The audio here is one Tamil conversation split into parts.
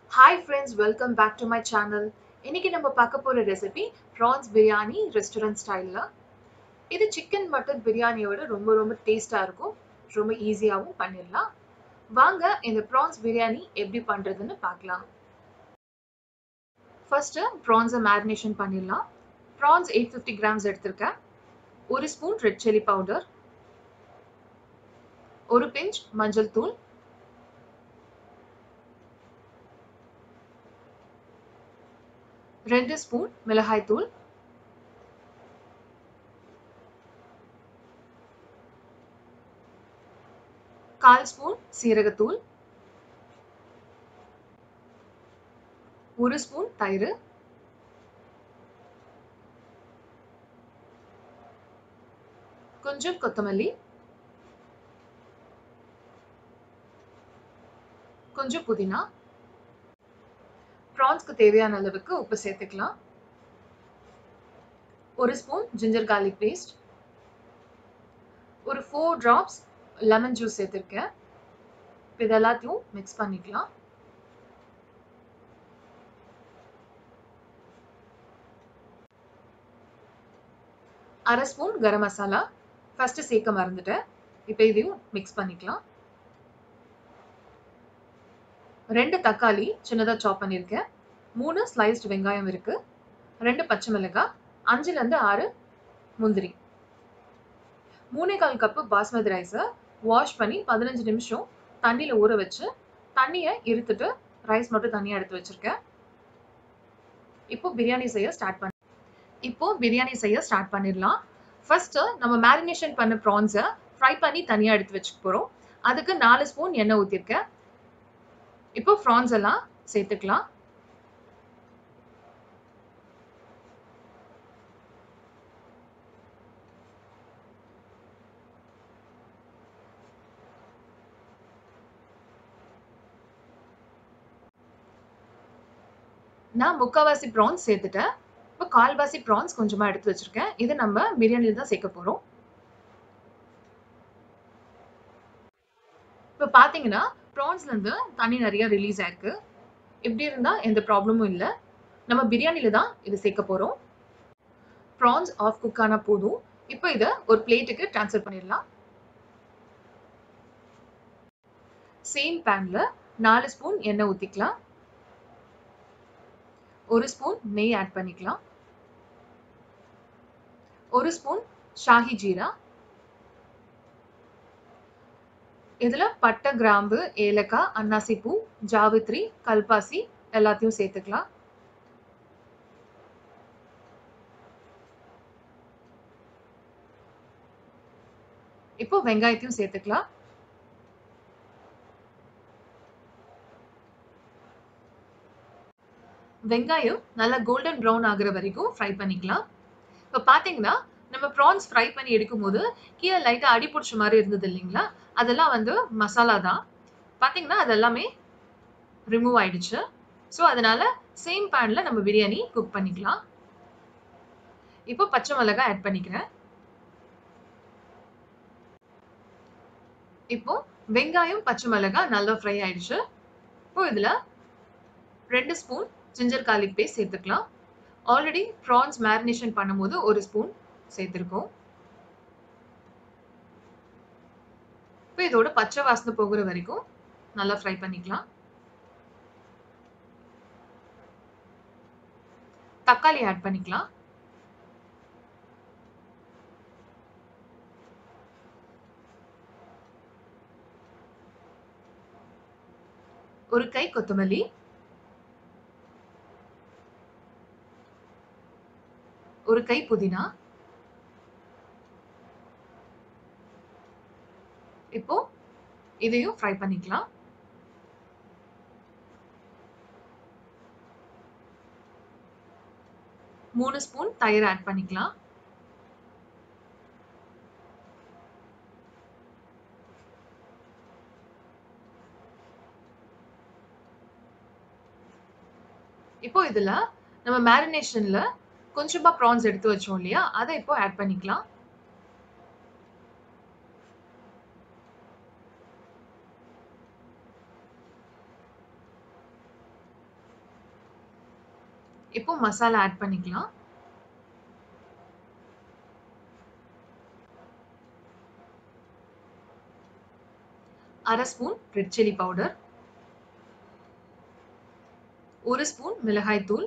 Hi friends welcome back to my channel இன்னைக்கு நம்ம பார்க்க போற ரெசிபி ப்ரான்ஸ் பிரியாணி ரெஸ்டாரண்ட் ஸ்டைலில் இது சிக்கன் மட்டன் பிரியாணியோட ரொம்ப ரொம்ப டேஸ்டாக இருக்கும் ரொம்ப ஈஸியாகவும் பண்ணிடலாம் வாங்க இந்த ப்ரான்ஸ் பிரியாணி எப்படி பண்ணுறதுன்னு பார்க்கலாம் ஃபர்ஸ்ட்டு ப்ரான்ஸை மேரினேஷன் பண்ணிடலாம் ப்ரான்ஸ் எயிட் ஃபிஃப்டி கிராம்ஸ் எடுத்திருக்கேன் ஒரு ஸ்பூன் ரெட் சில்லி பவுடர் ஒரு பிஞ்ச் மஞ்சள் தூள் ரெண்டு ஸ்பூன் மிளகாய் தூள் கால் ஸ்பூன் சீரகத்தூள் ஒரு ஸ்பூன் தயிர் கொஞ்சம் கொத்தமல்லி கொஞ்சம் புதினா ப்ரான்ஸ்க்கு தேவையான அளவுக்கு உப்பு சேர்த்துக்கலாம் ஒரு ஸ்பூன் ஜிஞ்சர் கார்லிக் பேஸ்ட் ஒரு ஃபோர் ட்ராப்ஸ் லெமன் ஜூஸ் சேர்த்துருக்கேன் இது எல்லாத்தையும் மிக்ஸ் பண்ணிக்கலாம் அரை ஸ்பூன் கரம் மசாலா ஃபர்ஸ்ட் சேர்க்க மறந்துட்டேன் இப்போ இதையும் மிக்ஸ் பண்ணிக்கலாம் ரெண்டு தக்காளி சின்னதாக சாப் பண்ணியிருக்கேன் மூணு ஸ்லைஸ்டு வெங்காயம் இருக்கு ரெண்டு பச்சை மிளகாய் அஞ்சுலேருந்து ஆறு முந்திரி மூணே கால் கப்பு பாஸ்மதி ரைஸை வாஷ் பண்ணி பதினஞ்சு நிமிஷம் தண்ணியில் ஊற வச்சு தண்ணியை இருத்துட்டு ரைஸ் மட்டும் தனியாக எடுத்து வச்சிருக்கேன் இப்போ பிரியாணி செய்ய ஸ்டார்ட் பண்ண இப்போ பிரியாணி செய்ய ஸ்டார்ட் பண்ணிடலாம் ஃபர்ஸ்ட் நம்ம மேரினேஷன் பண்ண ப்ரான்ஸை ஃப்ரை பண்ணி தனியாக எடுத்து வச்சுக்க போகிறோம் அதுக்கு நாலு ஸ்பூன் எண்ணெய் ஊற்றிருக்கேன் இப்போ ப்ரான்ஸ் எல்லாம் சேர்த்துக்கலாம் நான் முக்கால்வாசி ப்ரான்ஸ் சேர்த்துட்டேன் இப்போ கால்வாசி ப்ரான்ஸ் கொஞ்சமாக எடுத்து வச்சிருக்கேன் இதை நம்ம பிரியாணியில் தான் சேர்க்க போகிறோம் இப்போ பார்த்தீங்கன்னா ப்ரான்ஸ்லேருந்து தண்ணி நிறைய ரிலீஸ் ஆயிருக்கு இப்படி இருந்தால் எந்த ப்ராப்ளமும் இல்லை நம்ம பிரியாணியில் தான் இது சேர்க்க போகிறோம் ப்ரான்ஸ் ஆஃப் குக் ஆனால் போதும் இப்போ இதை ஒரு பிளேட்டுக்கு ட்ரான்ஸ்ஃபர் பண்ணிடலாம் சேம் பேனில் நாலு ஸ்பூன் எண்ணெய் ஊற்றிக்கலாம் ஒரு ஸ்பூன் நெய் ஆட் பண்ணிக்கலாம் ஒரு ஸ்பூன் ஷாஹி ஜீரா இதுல பட்டை கிராம்பு ஏலக்காய் அன்னாசி பூ ஜாவித்ரி கல்பாசி எல்லாத்தையும் சேர்த்துக்கலாம் இப்போ வெங்காயத்தையும் சேர்த்துக்கலாம் வெங்காயம் நல்லா கோல்டன் ப்ரௌன் ஆகுற வரைக்கும் ஃப்ரை பண்ணிக்கலாம் இப்போ பார்த்தீங்கன்னா நம்ம ப்ரான்ஸ் ஃப்ரை பண்ணி எடுக்கும்போது கீழே லைட்டாக அடி பிடிச்ச மாதிரி இருந்தது இல்லைங்களா அதெல்லாம் வந்து மசாலா தான் பார்த்தீங்கன்னா அது எல்லாமே ரிமூவ் ஆயிடுச்சு ஸோ அதனால சேம் பேனில் நம்ம பிரியாணி குக் பண்ணிக்கலாம் இப்போ பச்சை மிளகாய் ஆட் பண்ணிக்கிறேன் இப்போ வெங்காயம் பச்சை மிளகாய் நல்லா ஃப்ரை ஆயிடுச்சு இப்போ இதில் ரெண்டு ஸ்பூன் ஜிஞ்சர் கார்லிக் பேஸ்ட் சேர்த்துக்கலாம் ஆல்ரெடி ப்ரான்ஸ் மேரினேஷன் பண்ணும்போது ஒரு ஸ்பூன் சேர்த்துருக்கோம் இப்போ இதோட பச்சை வாசனை போகிற வரைக்கும் நல்லா ஃப்ரை பண்ணிக்கலாம் தக்காளி ஆட் பண்ணிக்கலாம் ஒரு கை கொத்தமல்லி ஒரு கை புதினா இப்போ இதையும் ஃப்ரை பண்ணிக்கலாம் மூணு ஸ்பூன் தயிர் ஆட் பண்ணிக்கலாம் இப்போ இதுல நம்ம மேரினேஷன்ல கொஞ்சமா ப்ரான்ஸ் எடுத்து வச்சோம் இல்லையா அதை இப்போ ஆட் பண்ணிக்கலாம் இப்போ மசாலா ஆட் பண்ணிக்கலாம். அரை spoon red chilli powder. 1 spoon மிளகாய் தூள்.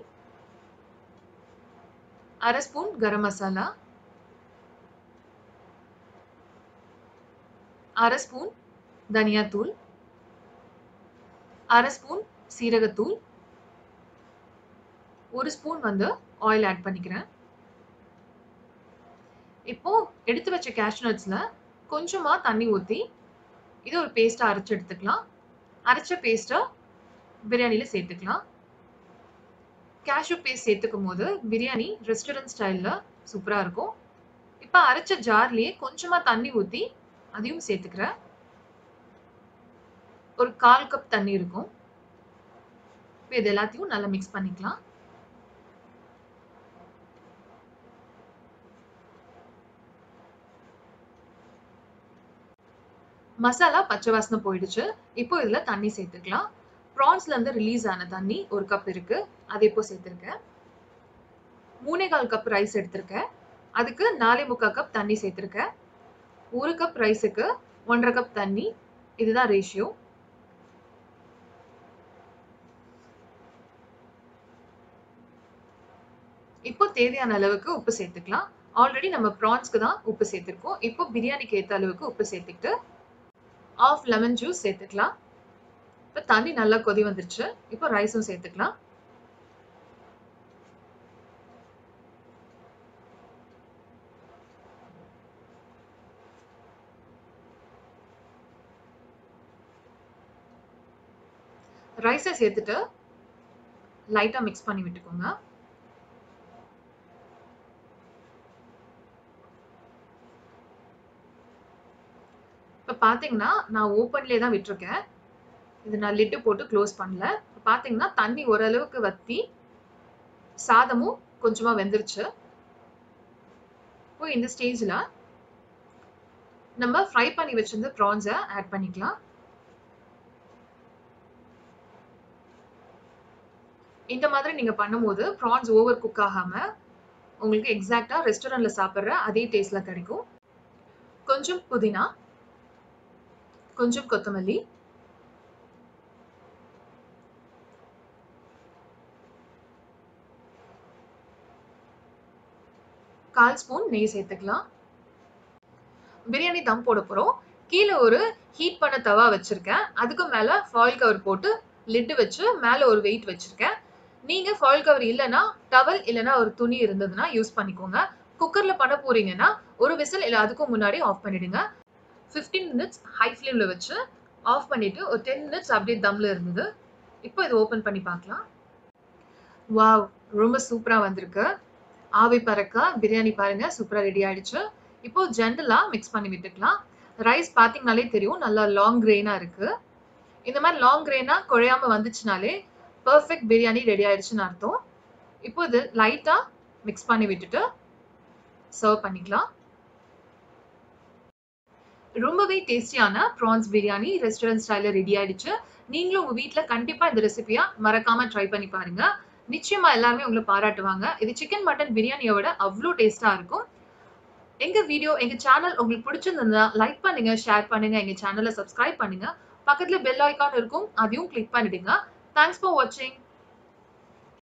அரை ஸ்பூன் கரம் மசாலா. அரை ஸ்பூன் தனியா தூள். அரை ஸ்பூன் சீரகத்தூள். 1 ஸ்பூன் வந்து ஆயில் ஆட் பண்ணிக்கிறேன். இப்போ எடுத்து வச்ச கேஷ்யூ நட்ஸ்ல கொஞ்சமா தண்ணி ஊத்தி, இத ஒரு பேஸ்ட்டா அரைச்சு எடுத்துக்கலாம். அரைச்ச பேஸ்ட்ட பிரியாணில சேர்த்துக்கலாம். கேஷ்யூ பேஸ்ட் சேர்த்துக்கும்போது பிரியாணி ரெஸ்டாரண்ட் ஸ்டைல்ல சூப்பரா இருக்கும். இப்ப அரைச்ச ஜார்லயே கொஞ்சமா தண்ணி ஊத்தி அதையும் சேர்த்துக்கிறேன். ஒரு 1/4 கப் தண்ணி இருக்கும். இப்ப இது எல்லாத்தையும் நல்லா மிக்ஸ் பண்ணிக்கலாம். மசாலா பச்சை வாசனை போயிடுச்சு. இப்போ இதுல தண்ணி சேர்த்துக்கலாம். ப்ரான்ஸ்ல இருந்து ரிலீஸ் ஆன தண்ணி 1 கப் இருக்கு. அத இப்போ சேர்த்திருக்கேன். 3 1/4 கப் ரைஸ் எடுத்திருக்கேன். அதுக்கு 4 1/4 கப் தண்ணி சேர்த்திருக்கேன். 1 கப் ரைஸுக்கு 1 1/2 கப் தண்ணி. இதுதான் ரேஷியோ. இப்போ தேவையான அளவுக்கு உப்பு சேர்த்துக்கலாம். ஆல்ரெடி நம்ம ப்ரான்ஸ்க்கு தான் உப்பு சேர்த்திருக்கோம். இப்போ பிரியாணிக்கு ஏத்த அளவுக்கு உப்பு சேர்த்துக்கிட்டு, 1/2 லெமன் ஜூஸ் சேர்த்துக்கலாம். இப்ப தண்ணி நல்லா கொதி வந்துருச்சு. இப்போ ரைஸும் சேர்த்துக்கலாம். ரைஸ சேர்த்துட்டு லைட்டா மிக்ஸ் பண்ணி விட்டுக்கோங்க. இப்ப பார்த்தீங்கன்னா, நான் ஓப்பன்லயே தான் விட்டுருக்கேன். இது நான் லிட் போட்டு க்ளோஸ் பண்ணல. இப்ப பார்த்தீங்கன்னா, தண்ணி ஓரளவுக்கு வத்தி, சாதமும் கொஞ்சமா வெந்துருச்சு. இப்போ இந்த ஸ்டேஜ்ல நம்ம ஃப்ரை பண்ணி வச்சிருந்த ப்ரான்ஸ ஆட் பண்ணிக்கலாம். இந்த மாதிரி நீங்க பண்ணும்போது ப்ரான்ஸ் ஓவர் குக் ஆகாம, உங்களுக்கு எக்ஸாக்ட்டா ரெஸ்டாரண்ட்ல சாப்பிடுற அதே டேஸ்ட்ல கிடைக்கும். கொஞ்சம் புதினா. கொஞ்சம் கொத்தமல்லி. கால் ஸ்பூன் நெய் சேர்த்துக்கலாம். பிரியாணி தம் போட போறோம். கீழ ஒரு ஹீட் பண்ண தவா வச்சிருக்கேன். அதுக்கு மேல ஃபாயில் கவர் போட்டு லிட் வச்சு மேல ஒரு வெயிட் வச்சிருக்கேன். நீங்க ஃபாயில் கவர் இல்லன்னா, டவல் இல்லன்னா ஒரு துணி இருந்ததுன்னா யூஸ் பண்ணிக்கோங்க. குக்கர்ல பண்ண போறீங்கன்னா, ஒரு விசில் இல்ல அதுக்கும் முன்னாடி ஆஃப் பண்ணிடுங்க. 15 மினிட்ஸ் ஹை ஃப்ளேம்ல வச்சு ஆஃப் பண்ணிட்டு ஒரு 10 மினிட்ஸ் அப்படியே தம்ல இருந்தது. இப்போ இத ஓப்பன் பண்ணி பார்க்கலாம். வாவ்! ரொம்ப சூப்பரா வந்திருக்கு. ஆவி பறக்க பிரியாணி பாருங்க சூப்பரா ரெடி ஆயிடுச்சு. இப்போ ஜென்ரலா மிக்ஸ் பண்ணி விட்டுக்கலாம். ரைஸ் பார்த்தீங்கனாலே தெரியும். நல்லா லாங் கிரெயினா இருக்கு. இந்த மாரி லாங் கிரெயினா குழையாம வந்துச்சுனாலே, பெர்ஃபெக்ட் பிரியாணி ரெடி ஆயிடுச்சுன்னு அர்த்தம். இப்போ இது லைட்டா மிக்ஸ் பண்ணி விட்டுட்டு, சர்வ் பண்ணிக்கலாம். ரொம்பவே டேஸ்டியான ப்ரான்ஸ் பிரியாணி ரெஸ்டாரண்ட் ஸ்டைல்ல ரெடி ஆயிடுச்சு. நீங்களும் உங்க வீட்ல கண்டிப்பா இந்த ரெசிபிய மறக்காம ட்ரை பண்ணி பாருங்க. நிச்சயமா எல்லாருமே உங்கள பாராட்டுவாங்க. இது சிக்கன், மட்டன் பிரியாணிய விட அவ்ளோ டேஸ்ட்டா இருக்கும். எங்க வீடியோ, எங்க சேனல் உங்களுக்கு பிடிச்சிருந்ததுன்னா, லைக் பண்ணுங்க, ஷேர் பண்ணுங்க, எங்க சேனல சப்ஸ்கிரைப் பண்ணுங்க. பக்கத்துல பெல் ஐகான் இருக்கும். அதையும் கிளிக் பண்ணிடுங்க. தேங்க்ஸ் ஃபார் வாட்சிங்.